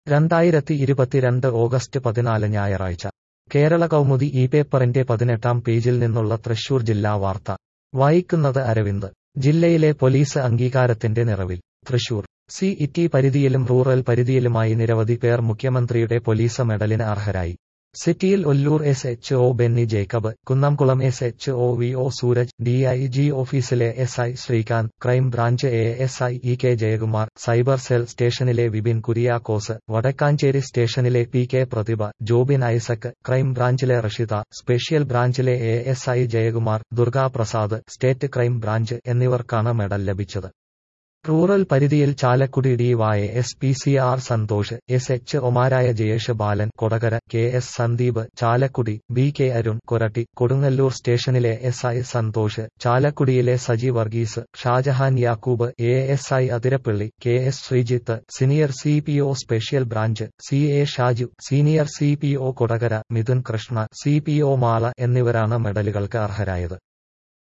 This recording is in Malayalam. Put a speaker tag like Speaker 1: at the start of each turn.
Speaker 1: രണ്ടായിരത്തി ഇരുപത്തിരണ്ട് ഓഗസ്റ്റ് പതിനാല് ഞായറാഴ്ച കേരള കൗമുദി ഈ പേപ്പറിന്റെ പതിനെട്ടാം പേജിൽ നിന്നുള്ള തൃശൂർ ജില്ലാ വാർത്ത വായിക്കുന്നത് അരവിന്ദ് ജില്ലയിലെ പോലീസ് അംഗീകാരത്തിന്റെ നിറവിൽ തൃശൂർ സി ഇറ്റി പരിധിയിലും റൂറൽ പരിധിയിലുമായി നിരവധി പേർ മുഖ്യമന്ത്രിയുടെ പോലീസ് മെഡലിന് അർഹരായി സിറ്റിയിൽ Ollur S H O Benny Jacob Kunnamkulam S H O V O Sooraj D I G ഓഫീസിലെ S I Srikanth crime branch A S I E K Jayakumar cyber cell സ്റ്റേഷനിലെ വിപിൻ കുര്യാക്കോസ് വടക്കാഞ്ചേരി സ്റ്റേഷനിലെ P K Prathibha Jobin Isaac crime ബ്രാഞ്ചിലെ റഷിത സ്പെഷ്യൽ ബ്രാഞ്ചിലെ A S I Jayakumar Durgaprasad state crime branch എന്നിവർക്കാണ് മെഡൽ ലഭിച്ചത് റൂറൽ പരിധിയിൽ Chalakudy D Y S P C R Santhosh S H ഒമാരായ Jayesh Balan Kodakara K S Sandeep Chalakudy B K Arun Koratty Kodungallur സ്റ്റേഷനിലെ എസ് ഐ സന്തോഷ് ചാലക്കുടിയിലെ Saji Varghese Shajahan Yakub A S I Athirappilly K S Sreejith senior C P O special branch C A Shaju senior C P O Kodakara Mithun Krishna C P O Mala എന്നിവരാണ് മെഡലുകൾക്ക് അർഹരായത്